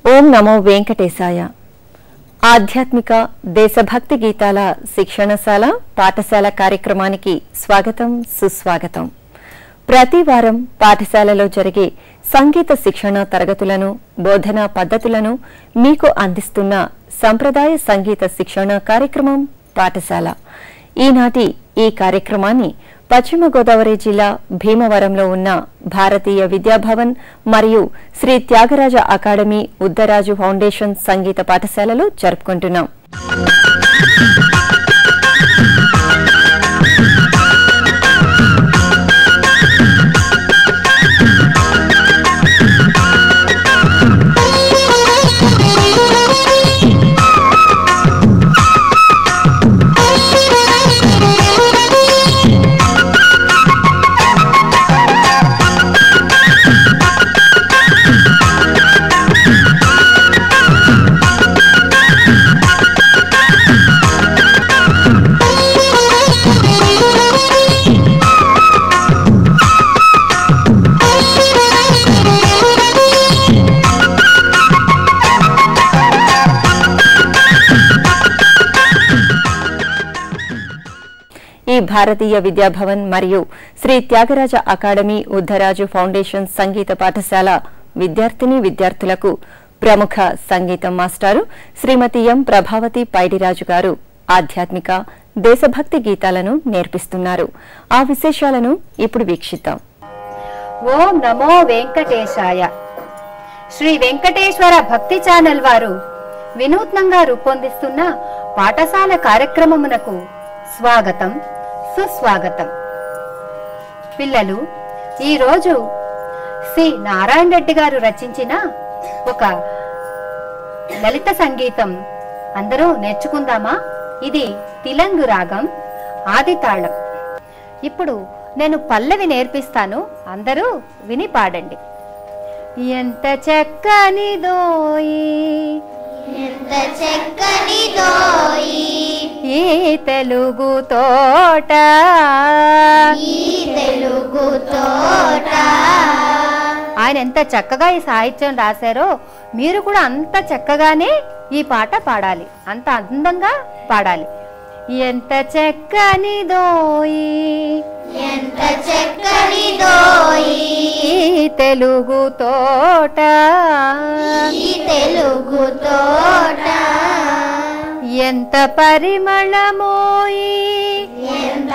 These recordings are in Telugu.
ఓం నమో వెంకటేశాయ ఆధ్యాత్మిక దేశభక్తి గీతాల శిక్షణశాల పాఠశాల కార్యక్రమానికి స్వాగతం సుస్వాగతం ప్రతి వారం పాఠశాలలో జరిగే సంగీత శిక్షణ తరగతులను బోధనా పద్ధతులను మీకు అందిస్తున్న సంప్రదాయ సంగీత శిక్షణ కార్యక్రమం పాఠశాల ఈనాటి ఈ కార్యక్రమాన్ని పశ్చిమ గోదావరి జిల్లా భీమవరంలో ఉన్న భారతీయ విద్యాభవన్ మరియు శ్రీ త్యాగరాజ అకాడమీ ఉద్దరాజు ఫౌండేషన్ సంగీత పాఠశాలలో జరుపుకుంటున్నాం ఈ భారతీయ విద్యాభవన్ మరియు శ్రీ త్యాగరాజ అకాడమీ ఉద్దరాజు ఫౌండేషన్ సంగీత పాఠశాల విద్యార్థిని విద్యార్థులకు ప్రముఖ సంగీత మాస్టారు శ్రీమతి ఎం ప్రభావతి పైడిరాజు గారు ఆధ్యాత్మిక దేశభక్తి గీతాలను నేర్పిస్తున్నారు ఆ విశేషాలను ఇప్పుడు వీక్షిద్దాం ఓం నమో వెంకటేశాయ శ్రీ వెంకటేశ్వర భక్తి ఛానల్ వారు వినూత్నంగా రూపొందిస్తున్న పాఠశాల కార్యక్రమమునకు స్వాగతం సుస్వాగతం పిల్లలు ఈరోజు సి నారాయణ రెడ్డి గారు రచించిన ఒక లలిత సంగీతం అందరూ నేర్చుకుందామా ఇది తిలంగు రాగం ఆది తాళం ఇప్పుడు నేను పల్లవి నేర్పిస్తాను అందరూ విని పాడండి ఎంత చక్కనిదోయి ఎంత చక్కని దోయి ఈ తెలుగు తోట ఈ తెలుగు తోట ఆయన ఎంత చక్కగా ఈ సాహిత్యం రాశారో మీరు కూడా అంత చక్కగానే ఈ పాట పాడాలి అంత అందంగా పాడాలి ఎంత చక్కనిదోయి ఎంత చక్కని దోయి ఈ తెలుగు తోట ఈ తెలుగు తోట ఎంత పరిమళమోయి ఎంత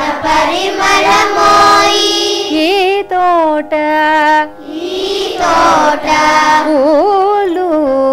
పరిమళమోయి ఈ తోట ఈ తోట పూలు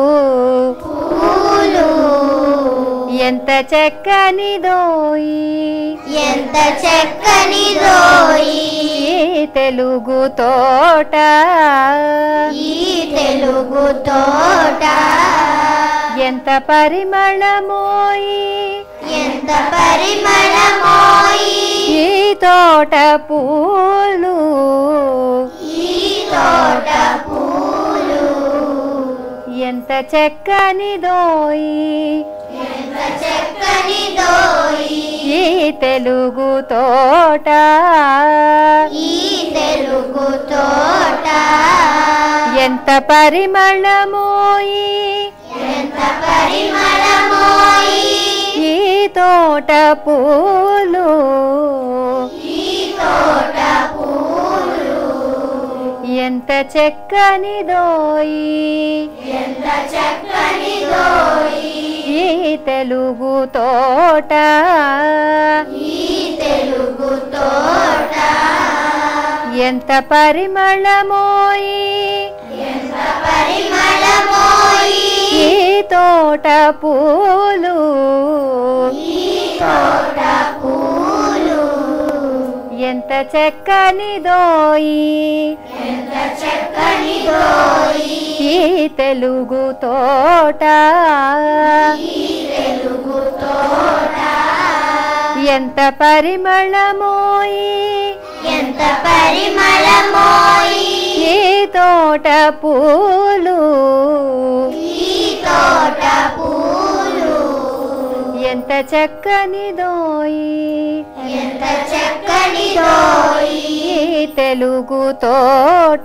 పూలు ఎంత చక్కనిదోయి ఎంత చక్కని దోయి ఈ తెలుగు తోట ఈ తెలుగు తోట ఎంత పరిమళమోయి ఎంత పరిమళమోయి ఈ తోట పూలు ఈ తోట పూలు ఎంత చక్కనిదోయి ఎంత చక్కని దోయి ఈ తెలుగు తోట ఈ తెలుగు తోట ఎంత పరిమళమోయి ఎంత పరిమళమోయి ఈ తోట పూలు ఈ తోట పూలు ఎంత చక్కనిదోయి ఎంత చక్కని దోయి ఈ తెలుగు తోట ఈ తెలుగు తోట ఎంత పరిమళమోయి ఎంత పరిమళమోయి ఈ తోట పూలు ఈ తోట పూలు ఎంత చక్కనిదోయి ఎంత చక్కని దోయి ఈ తెలుగు తోట ఈ తెలుగు తోట ఎంత పరిమళమోయి ఎంత పరిమళమోయి ఈ తోట పూలు ఈ తోట పూలు ఎంత చక్కనిదోయి ఎంత చక్కనిదోయి ఈ తెలుగు తోట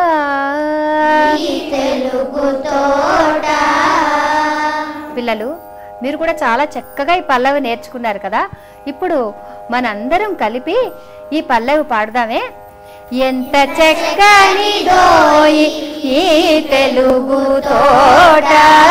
ఈ తెలుగు తోట పిల్లలు మీరు కూడా చాలా చక్కగా ఈ పల్లవి నేర్చుకున్నారు కదా ఇప్పుడు మనందరం కలిపి ఈ పల్లవి పాడదామే ఎంత చక్కనిదోయి ఈ తెలుగు తోట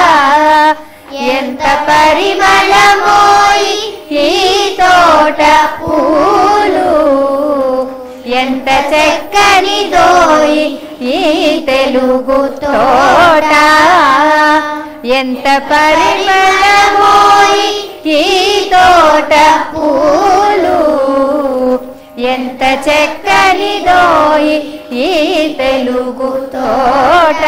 ఎంత పరిమళమోయి ఈ తోట పూలు ఎంత చక్కనిదోయి ఈ తెలుగు తోట ఎంత పరిమళమోయి ఈ తోట పూలు ఎంత చక్కనిదోయి ఈ తెలుగు తోట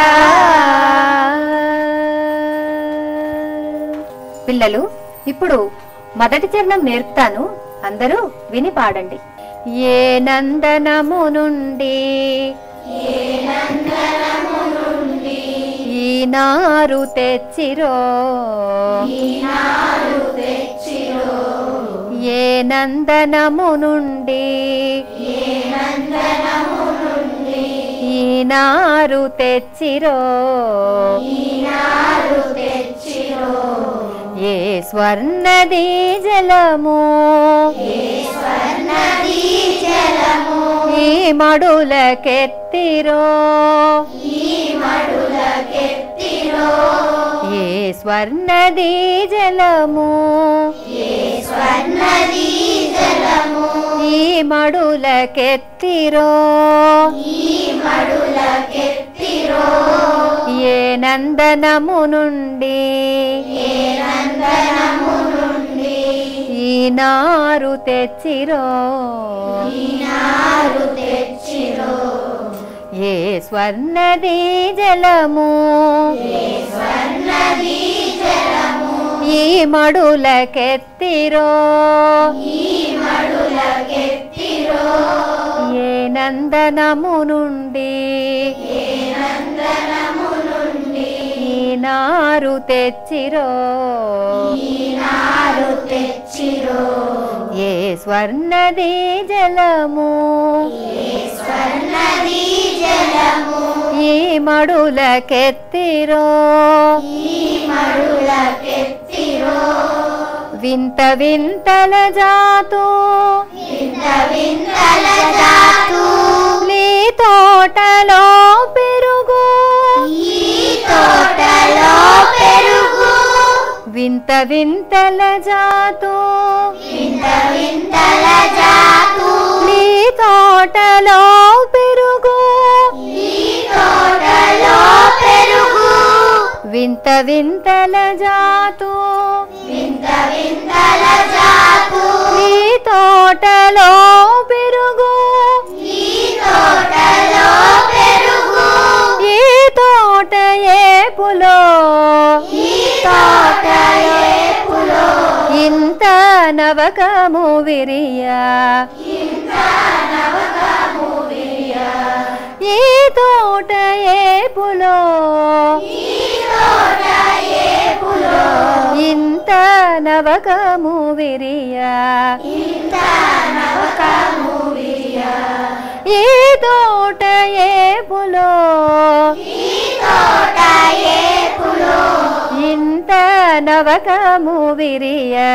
పిల్లలు ఇప్పుడు మొదటి చరణం నేర్పుతాను అందరూ విని పాడండి ఏ నందనము నుండి ఈ నారు తెచ్చిరో ఏ నందనము నుండి ఈ నారు తెచ్చిరో ఏ స్వర్ణది జలము ఈ మడులకెత్తిరో ఏ స్వర్ణది జలము స్వర్ణది జలము ఈ మడులకెత్తిరో ఈ మడులకెత్తిరో ఏ నందనము నుండి ఏ నందనము నుండి ఈ నారు తెచ్చిరో నారు తెచ్చిరో ఏ స్వర్ణది జలము స్వర్ణది జలము ఈ మడులకెత్తిరో ఈ మడులకెత్తిరో ఏ నందనము నుండి నందనము నుండి ఈ నారు తెచ్చిరో నారు తెచ్చిరో ఏ స్వర్ణది జలము స్వర్ణది జలము ఈ మడులకెత్తిరో ఈ మడులకెత్తిరో వింత వింతల జాతు వింత వింతల జాతు నీ తోటలో పెరుగు ఈ తోటలో పెరుగు వింత వింతల జాతు వింత వింతల జాతు నీ తోటలో పెరుగు ఈ తోటలో పెరుగు వింత వింతల జాతు వింత వింతల జాతు నీ తోటలో పెరుగు ఈ తోటలో పెరుగు ఈ తోట ఏపులో ఈ తోట ఏపులో ఇంత నవకము విరియా ఈ తోట ఏపులో తోట ఏపులో ఇంత నవకము విరియా ఇంత నవకము విరియా ఈ తోట ఏపులో ఈ తోట ఏపులో ఇంత నవకము విరియా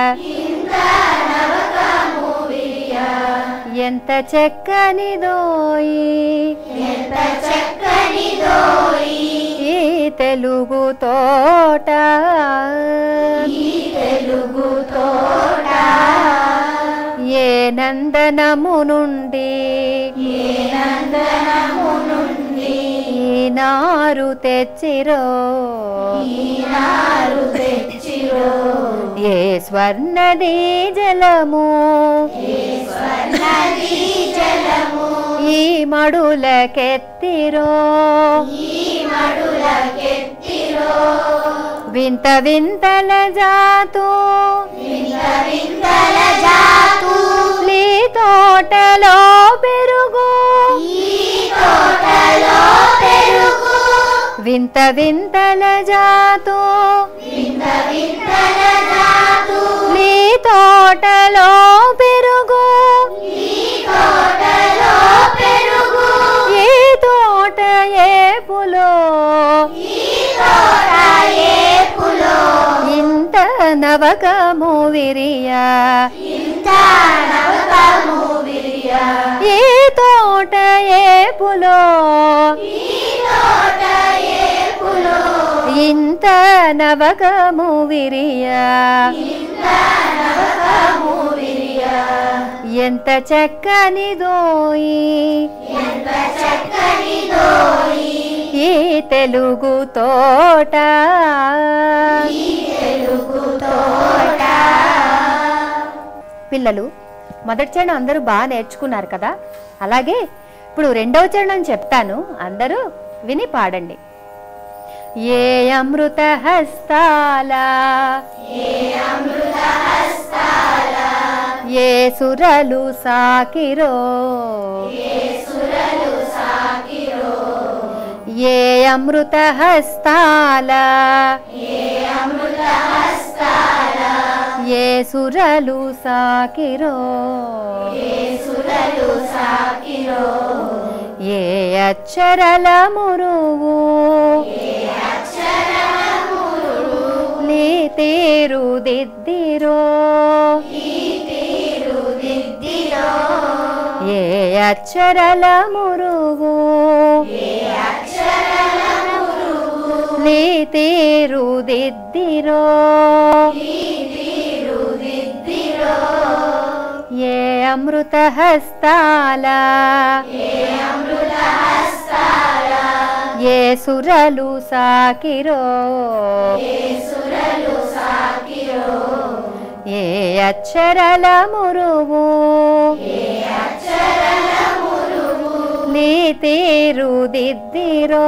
నవకము విరియా ఎంత చక్కనిదోయి ఎంత చక్కనిదోయి ఈ తెలుగు తోట ఈ తెలుగు తోట ఏ నందనము నుండి ఏ నందనము నుండి ఈ నారు తెచ్చిరో ఈ నారు తెచ్చిరో ఏ స్వర్ణది జలము స్వర్ణది జలము ఈ మడులకెత్తిరో ఈ మడులకెత్తిరో వింత వింతల జాతు వింత వింతల జాతు నీ తోటలో పెరుగు ఈ తోటలో పెరుగు వింత వింతల జాతు వింత వింతల జాతు తోటలో పెరుగు తోటలో పెరుగు ఈ తోట ఏపులో తోట ఏపులో ఇంత నవకము విరియా ఇంత నవకము విరియా ఈ తోట ఏపులో తోట ఏపులో ఇంత నవకము విరియా నవకము విరియా ఎంత చక్కనిదోయి ఎంత చక్కని దోయి ఈ తెలుగు తోట తెలుగు తోట పిల్లలు మొదటి చరణం అందరూ బాగా నేర్చుకున్నారు కదా అలాగే ఇప్పుడు రెండవ చరణం చెప్తాను అందరూ విని పాడండి ఏ అమృత హస్తాల ఏ సురలు సాకిరో ఏ అమృత హస్తాల ఏ సురలు సాకిరో సురలు సాకిరో ఏ అక్షరల మురువు నీ తీరు దిద్దిరో దిద్దిరో ఏ అక్షరల మురువు నీ తీరు దిద్దిరో ఏ అమృత హస్తాల ఏ సురలు సాకిరో ఏ అక్షరల మురువు నీ తీరు దిద్దిరో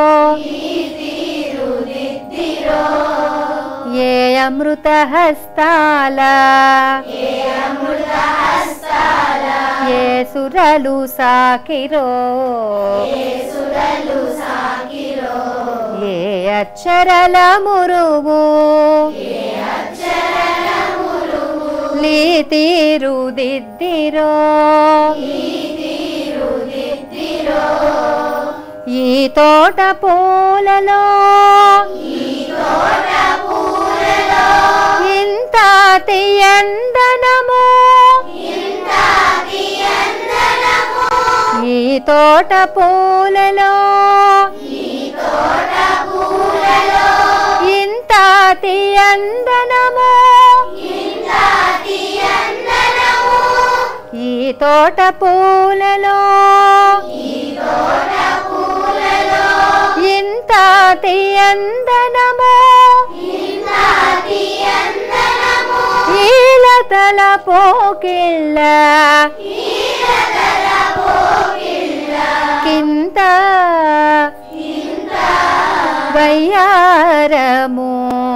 ఏ అమృత హస్తాల ఏ సురలు సాకిరో ఏ అక్షరల మురువు నీ తీరు దిద్దిరో ఈ తోట పూలలో ఇంత తీయందనము ఈ తోట పూలలో ఇంత తీయందనము ఈ తోట పూలలో ఇంత తీయందనము ఈలతల పోకిళ్ళ కింత వయ్యారము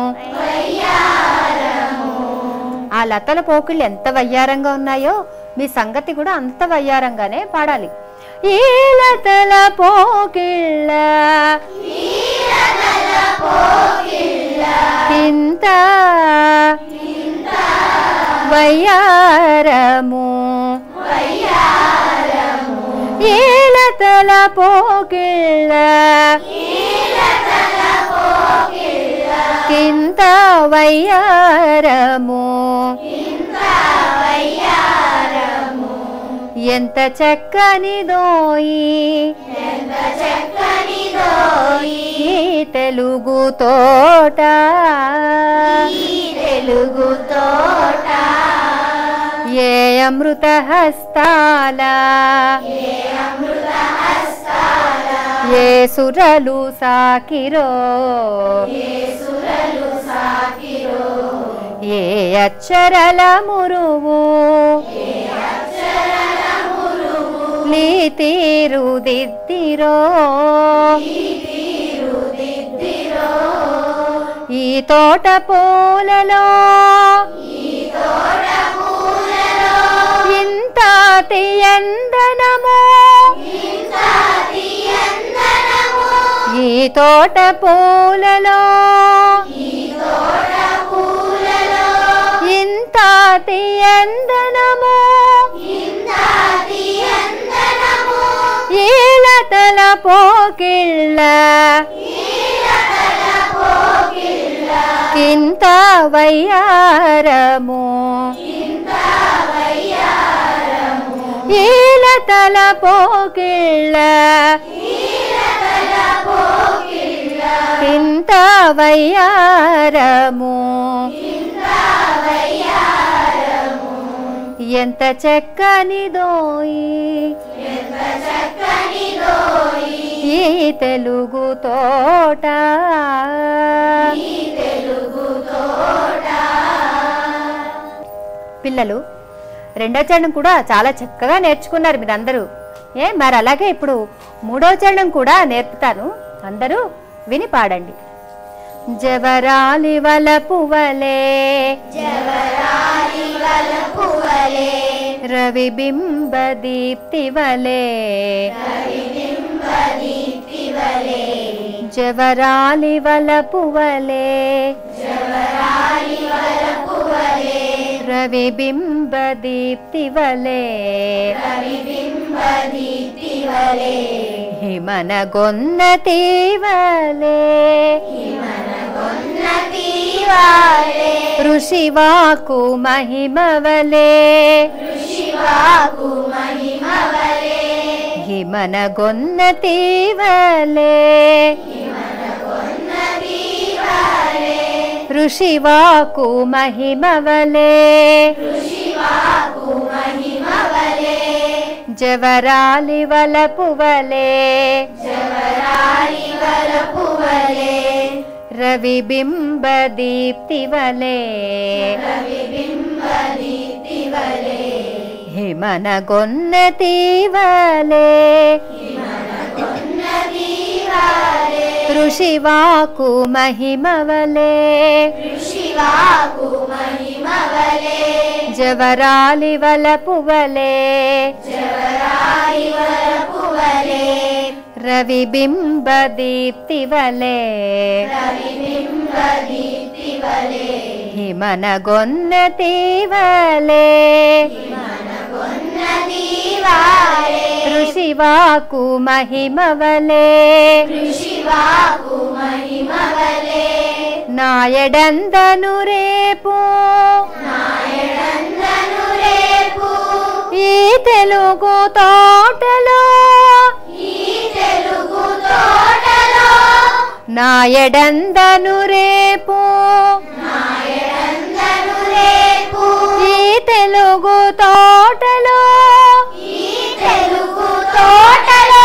ఆ లతల పోకిళ్ళు ఎంత వయ్యారంగా ఉన్నాయో మీ సంగతి కూడా అంత వయ్యారంగానే పాడాలి ఈ లతల పోకిళ్ళ కింత వయ్యారము ఈలతల పోకిళ్ళ కింత వయ్యారము ఎంత చక్కనిదోయి చక్కని దోయి ఈ తెలుగు తోట తెలుగు తోట ఏ అమృత హస్తాల ఏ సురలు సాకిరో ఏ అక్షరల మురువు నీ తీరు దిద్దిరో ఈ తోట పూలలో ఇంత తీయందనము ఈ తోట పూలలో ఇంత ఇంతాతి ఎందనము ఇందాది అందనము ఈలతల పోకిళ్ళ ఈలకల పోకిళ్ళ కింత వయ్యారము ఇంత వయ్యారము ఈలతల పోకిళ్ళ ఈలకల పోకిళ్ళ కింత వయ్యారము ఇంత వయ్యారము ఎంత చక్కనిదోయి ఎంత చక్కని దోయి ఈ తెలుగు తోట ఈ తెలుగు తోట పిల్లలు రెండో చరణం కూడా చాలా చక్కగా నేర్చుకున్నారు మీరందరూ ఏ మరి అలాగే ఇప్పుడు మూడో చరణం కూడా నేర్పుతాను అందరూ విని పాడండి జవరాలి వల పువ్వలే జవరాలి వలపువలే రవి బింబ దీప్తి వలే రవిబింబదీప్తివలే జవరాలి వల పువ్వలే జవరాలి వలపువలే రవి బింబ దీప్తి వలే రవిబింబదీప్తివలే హిమన గొన్నతి వలే ఉన్నతివాలే ఋషివాకు మహిమవలే శివాకు మహిమవలే హిమన గొన్నతి వలే ఉన్నతివాలే ఋషివాకు మహిమవలే శివాకు మహిమవలే జవరాలి వలపువలే జవరాలి వలపువలే రవి బింబ దీప్తి వలే రవిబింబదీప్తివలే హిమన గొన్నతి వలే ఉన్నతివాలే ఋషివాకు మహిమవలే శివాకు మహిమవలే జవరాలి వలపువలే జవరాలి వలపువలే రవి బింబ దీప్తి వలే రవిబింబదీప్తివలే హిమన గొన్నతి వలే ఉన్నతివాలే ఋషివాకు మహిమవలే శివాకు మహిమవలే నాయడందను రేపు నాయనందను రేపు ఈ తెలుగు తోటలో ఈ తెలుగు తోటలో నాయడందను రేపు నాయనందను రేపు ఈ తెలుగు తోటలో ఈ తెలుగు తోటలో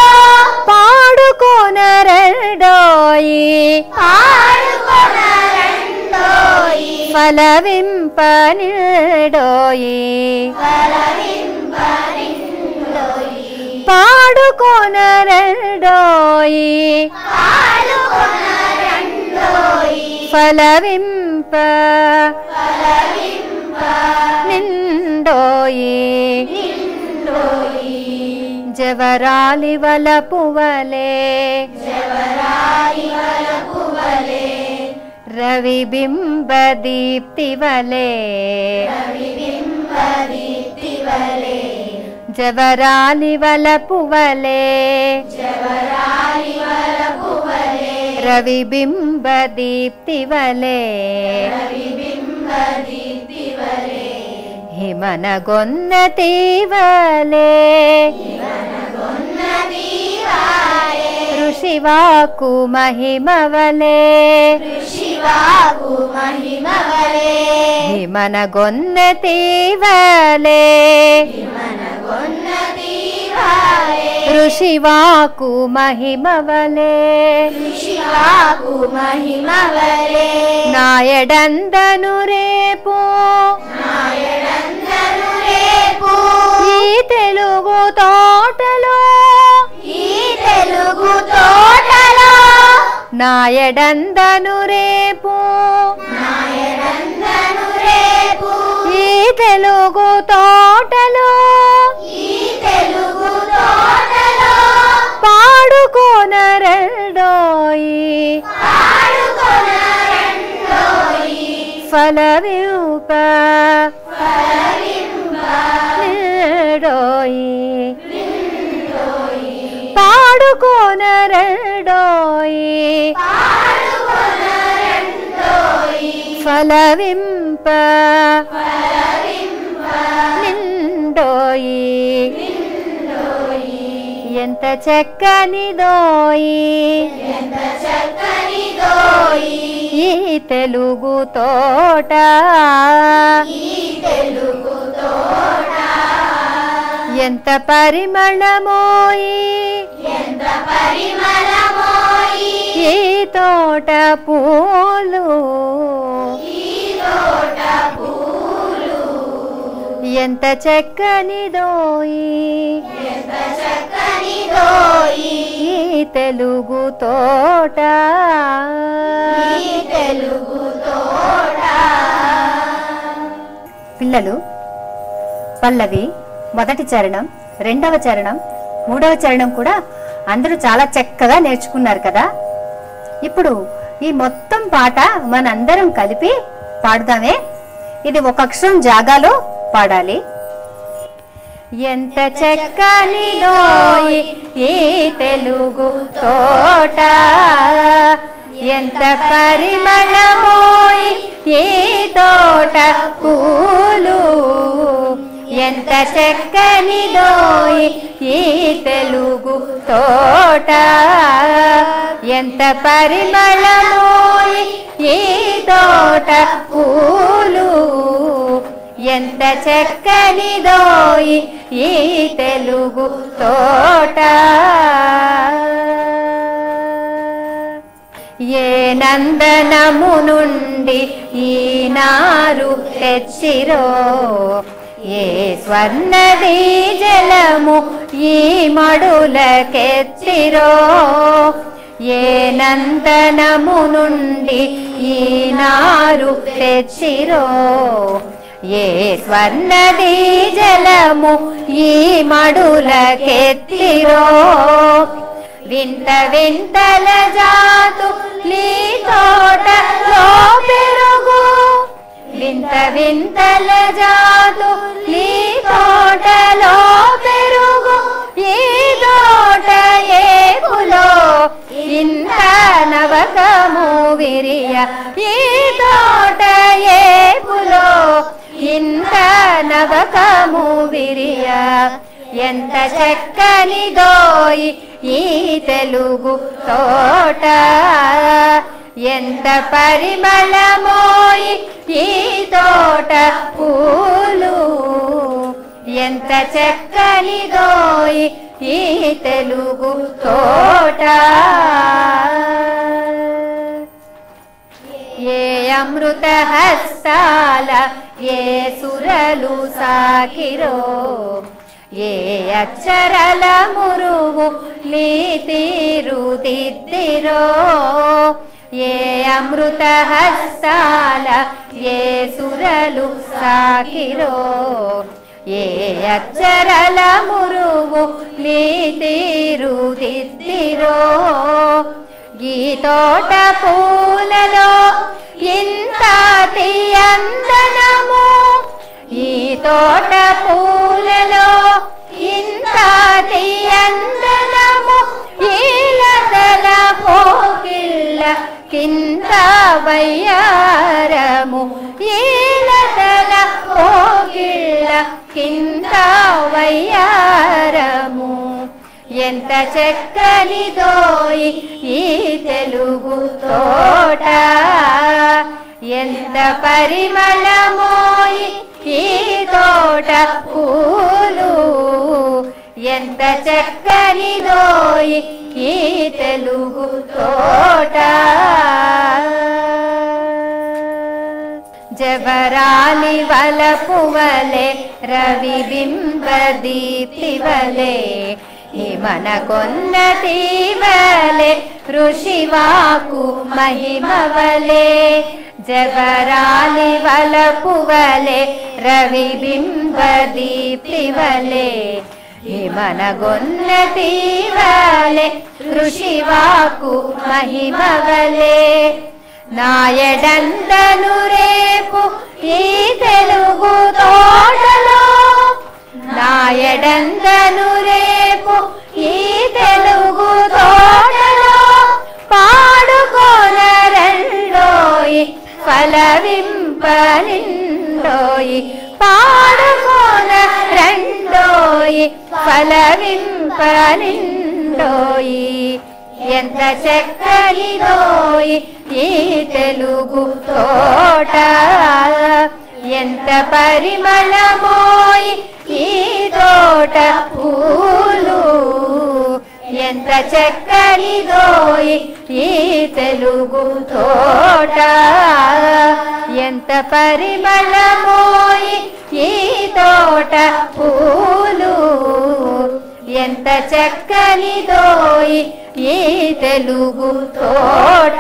పాడుకోనరడోయి పాడుకొన రెండోయి ఫలవింపనిడోయి ఫలవింపరిండోయి పాడుకోనరడోయి పాడుకొన రెండోయి ఫలవింప ఫలవింప నిండోయి నిండోయి జవరాలి వలపువలే జవరాయి వలపువలే రవి బింబ దీప్తి వలే రవిబింబదీప్తివలే జవరాలి వలపువలే జవరాలి వలపువలే రవి బింబ దీప్తి వలే రవిబింబదీప్తివలే హిమన గొన్నతి వలే ఉన్నతివాలే ఋషివాకు మహిమవలే శివాకు మహిమవలే హిమన గొన్నతి వలే ఉన్నతివాలే ఋషివాకు మహిమవలే శివాకు మహిమవలే నాయడందను రేపు నాయనందను రేపు ఈ తెలుగు తోటలో ఈ తెలుగు తోటలో నాయడందను రేపు నాయనందను రేపు ఈ తెలుగు తోటలో ఈ తెలుగు తోటలో పాడుకోనరడోయి పాడుకొన రెండోయి ఫలవింప నిండోయి పాడుకోనరడోయి ఫలవింప నిండోయి ఎంత చక్కనిదోయి ఈ తెలుగు తోట ఎంత పరిమళమోయి ఈ తోట పూలు ఎంత చక్కనిదోయి ఈ తెలుగు తోట పిల్లలు పల్లవి మొదటి చరణం రెండవ చరణం మూడవ చరణం కూడా అందరూ చాలా చక్కగా నేర్చుకున్నారు కదా ఇప్పుడు ఈ మొత్తం పాట మనందరం కలిపి పాడుదామే ఇది ఒక అక్షరం జాగాలో పాడాలి ఎంత చక్కనిదోయి ఈ తెలుగు తోట ఎంత పరిమళమోయి ఈ తోట పూలు ఎంత చక్కనిదోయి ఈ తెలుగు తోట ఎంత పరిమళమోయి ఈ తోట పూలు ఎంత చక్కనిదోయి ఈ తెలుగు తోట ఏ నందనము నుండి ఈ నారు తెచ్చిరో ఏ స్వర్ణది జలము ఈ మడులకెత్తిరో ఏ నందనము నుండి ఈ నారు తెచ్చిరో ఏ స్వర్ణది జలము ఈ మడులకెత్తిరో వింత వింతల జాతు నీ తోటలో పెరుగు వింత వింతల జాతు నీ తోటలో పెరుగు ఈ తోట ఏపులో ఇంత నవకము విరియ ఈ తోట ఏపులో ఇంత నవకము విరియ ఎంత చక్కనిదోయి ఈ తెలుగు తోట ఎంత పరిమళమోయి ఈ తోట పూలు ఎంత చక్కనిదోయి ఈ తెలుగు తోట ఏ అమృత హస్తాల ఏ సురలు సాకిరో ఏ అక్షరల మురుగు నీ తీరు దిద్దిరో ఏ అమృత హస్తాల ఏ సురలు సాకిరో ఏ అక్షరల మురుగు నీ తీరు దిద్దిరో గీతోట పూలలో ఇంత తీయందనము ఈ తోట పూలలో ఇంత తీయందనము ఈలతల పోకిళ్ళ కింద వయ్యారము ఈలతల పోకిళ్ళ కింద వయ్యారము ఎంత చక్కనిదోయి ఈ తెలుగు తోట ఎంత పరిమళమోయి ఈ తోట పూలు ఎంత చక్కనిదోయి ఈ తెలుగు తోట జవరాలి వలపువలే రవి బింబ దీప్తివలే హిమన కొన్నతి వలే ఋషివాకు మహిమవలే జవరాలి వలపువలే రవి బింబ దీప్తివలే హిమన గొన్నతి వలే ఋషివాకు మహిమవలే నాయడందను రేపు ఈ తెలుగు తోటలో నాయడందను రేపు ఈ తెలుగు తోటలో పాడుకోన రెండోయి ఫలవింపనిండోయి పాడుకోన రెండోయి ఫలవింపనిండోయి ఎంత చక్కనిదోయి ఈ తెలుగు తోట ఎంత పరిమళమోయి ఈ తోట పూలు ఎంత చక్కనిదోయి ఈ తెలుగు తోట ఎంత పరిమళమోయి ఈ తోట పూలు ఎంత చక్కనిదోయి ఈ తెలుగు తోట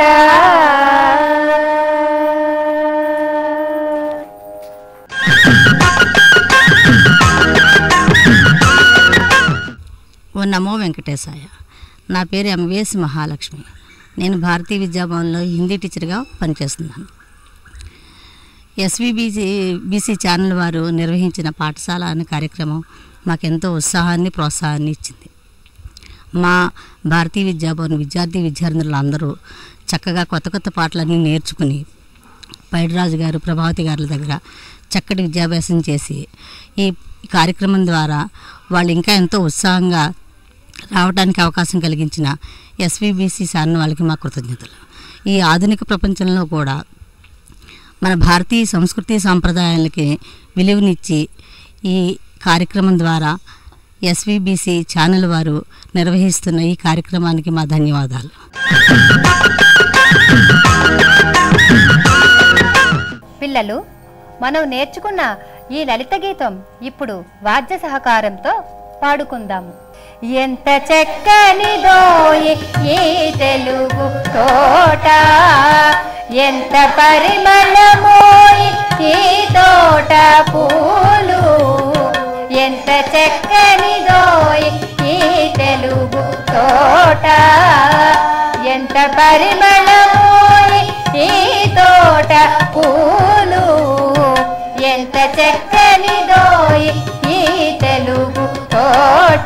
ఓ నమో వెంకటేశాయ నా పేరు ఎంవిఎస్ మహాలక్ష్మి నేను భారతీయ విద్యాభవన్లో హిందీ టీచర్గా పనిచేస్తున్నాను ఎస్విబిసి బీసీ ఛానల్ వారు నిర్వహించిన పాఠశాల అనే కార్యక్రమం మాకెంతో ఉత్సాహాన్ని ప్రోత్సాహాన్ని ఇచ్చింది మా భారతీయ విద్యాభవన్ విద్యార్థి విద్యార్థులు అందరూ చక్కగా కొత్త కొత్త పాటలన్నీ నేర్చుకుని పైడిరాజు గారు ప్రభావతి గారి దగ్గర చక్కటి విద్యాభ్యాసం చేసి ఈ కార్యక్రమం ద్వారా వాళ్ళు ఇంకా ఎంతో ఉత్సాహంగా రావడానికి అవకాశం కలిగించిన ఎస్విబిసి సార్ని వాళ్ళకి మా కృతజ్ఞతలు ఈ ఆధునిక ప్రపంచంలో కూడా మన భారతీయ సంస్కృతి సాంప్రదాయాలకి విలువనిచ్చి ఈ కార్యక్రమం ద్వారా ఎస్విబిసి ఛానల్ వారు నిర్వహిస్తున్న ఈ కార్యక్రమానికి మా ధన్యవాదాలు పిల్లలు మనం నేర్చుకున్న ఈ లలిత గీతం ఇప్పుడు వాద్య సహకారంతో పాడుకుందాము ఎంత చక్కనిదోయి ఈ తెలుగు తోట ఎంత పరిమళమోయి ఈ తోట పూలు ఎంత చక్కనిదోయి ఈ తెలుగు తోట ఎంత పరిమళమోయి ఈ తోట పూలు ఎంత చక్కనిదోయి ఈ తెలుగు తోట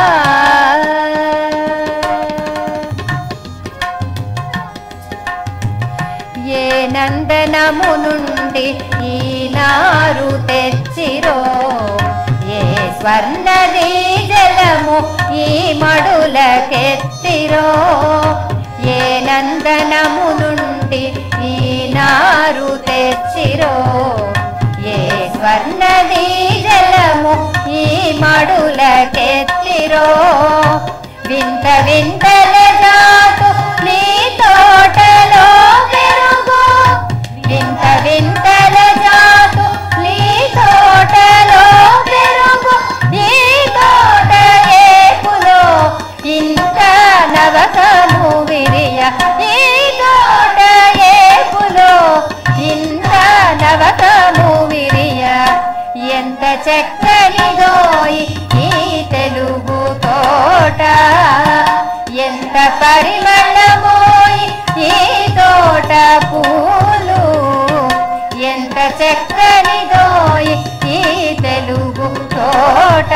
ఏ నందనము నుండి ఈ నారు తెచ్చిరో ఏ స్వర్ణది జలము ఈ మడులకెత్తిరో ఏ నందనము నుండి ఈ నారు తెచ్చిరో ఏ స్వర్ణది జలము ఈ మడులకెత్తిరో వింత వింతల జాతు నీ తోటలో పెరుగు వింత వింతల జాతు నీ తోటలో పెరుగు ఈ తోట ఏపులో ఇంత నవకము విరియ ఈ తోట ఏపులో ఇంత నవకము విరియ ఎంత చక్కనిదోయి ఈ తెలుగు తోట ఎంత పరిమళమోయి ఈ తోట పూలు ఎంత చక్కనిదోయి ఈ తెలుగు తోట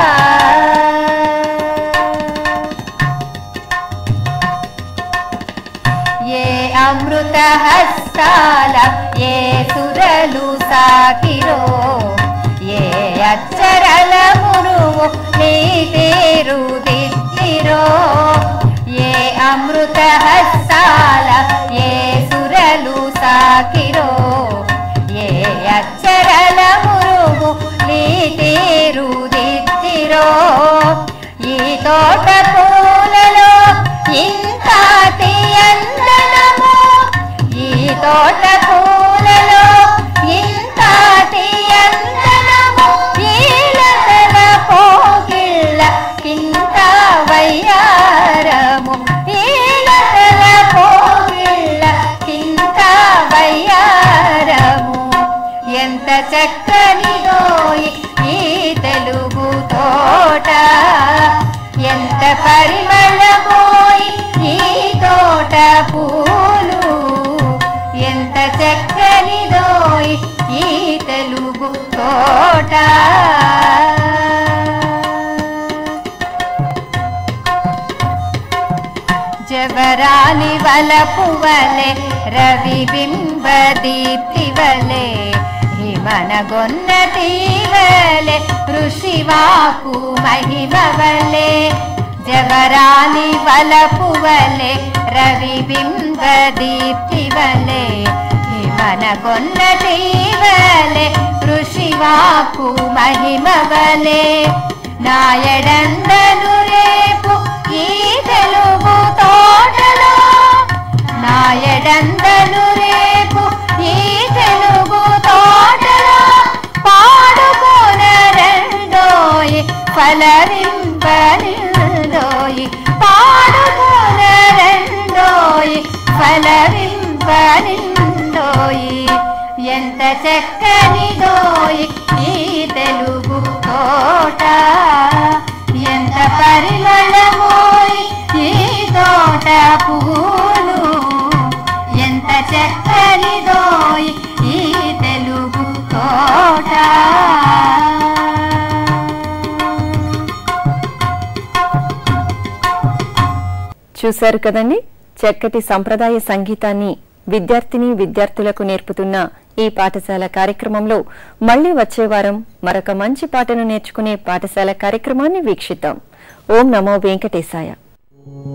ఏ అమృత హస్తాల ఏ సురలు సాకిరో ఏ అక్షరల మురువు నీ తీరు దిద్దిరో ఏ అమృత హస్తాల ఏ సురలు సాకిరో ఏ అక్షరల మురుగు నీ తీరు దిద్దిరో ఈ తోట పూలలో ఇంత తీయందనము ఈ తోట పూలలో ఇంత తీయందనము ఈలతల పోగిళ్ళ ఇంత వయ్యారము ఈలతల పోగిళ్ళ ఇంత వయ్యారము ఎంత చక్కనిదోయి ఈ తెలుగు తోట ఎంత పరిమళమోయి ఈ తోట పూలు జవరాలి వలపువలే రవి బింబ దీప్తివలే హిమనగొన్న తీవలే ఋషివాకు మహిమవలే జవరాలి వలపువలే రవి బింబ దీప్తివలే హిమనగొన్న తీవలే ఋషివాకు మహిమవలే నాయడందను రేపు ఈ తెలుగు తోటలో నాయడందను రేపు ఈ తెలుగు తోటలో పాడుకోనరండోయి ఫలవింపనిండోయి పాడుకోనరండోయి ఫలవింపనిండోయి ఎంత చక్కనిదోయి ఈ తెలుగు తోట ఎంత పరిమళమోయి ఈ తోట పూలు ఎంత చక్కనిదోయి ఈ తెలుగు తోట చూశారు కదండి చక్కటి సంప్రదాయ సంగీతాన్ని విద్యార్థిని విద్యార్థులకు నేర్పుతున్న ఈ పాఠశాల కార్యక్రమంలో మళ్లీ వచ్చే వారం మరొక మంచి పాటను నేర్చుకునే పాఠశాల కార్యక్రమాన్ని వీక్షిద్దాం ఓం నమో వెంకటేశాయ